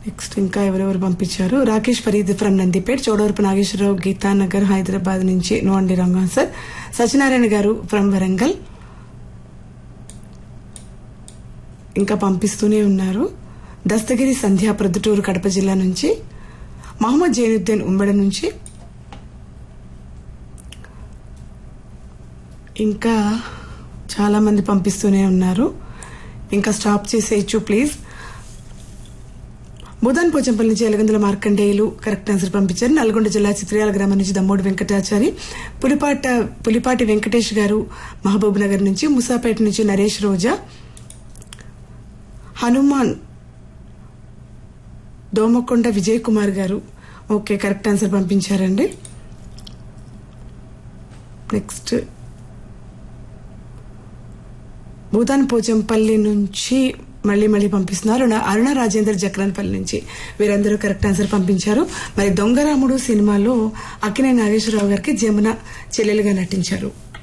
next ఇంకా ఎవరెవరు పంపించారు రాకేష్ ఫరీద్ ఫ్రమ్ నందిపేట్ చౌడవరపు నాగేశ్వరరావు గీతానగర్ హైదరాబాద్ నుంచి నో అండి రంగా సార్ సత్యనారాయణ గారు ఫ్రమ్ వరంగల్ ఇంకా పంపిస్తూనే ఉన్నారు దస్తగిరి సంధ్య ప్రొద్దుటూరు కడప జిల్లా నుంచి మహమ్మద్ జైనుద్దీన్ ఉమ్మడి నుంచి ఇంకా చాలా మంది పంపిస్తూనే ఉన్నారు ఇంకా స్టాప్ చేసేయచ్చు ప్లీజ్ బుధన్ పోచంపల్లి నుంచి ఎలగందుల మార్కండేయులు కరెక్ట్ ఆన్సర్ పంపించారు నల్గొండ జిల్లా చిత్రయాల గ్రామం నుంచి దమ్మోడి వెంకటాచారి పులిపాట పులిపాటి వెంకటేష్ గారు మహబూబ్ నగర్ నుంచి ముసాపేట నుంచి నరేష్ రోజా Hanuman Domakonda Vijay Kumar garu okay correct answer పంపించారండి నెక్స్ట్ భూతాన్ పోచంపల్లి నుంచి మళ్ళీ మళ్ళీ పంపిస్తున్నారు అరుణ- అరుణ రాజేందర్ జక్రాన్పల్లి నుంచి వీరందరూ కరెక్ట్ ఆన్సర్ పంపించారు మరి దొంగరాముడు సినిమాలో అక్కినే నాగేశ్వరరావు గారికి జమున చెల్లెలుగా నటించారు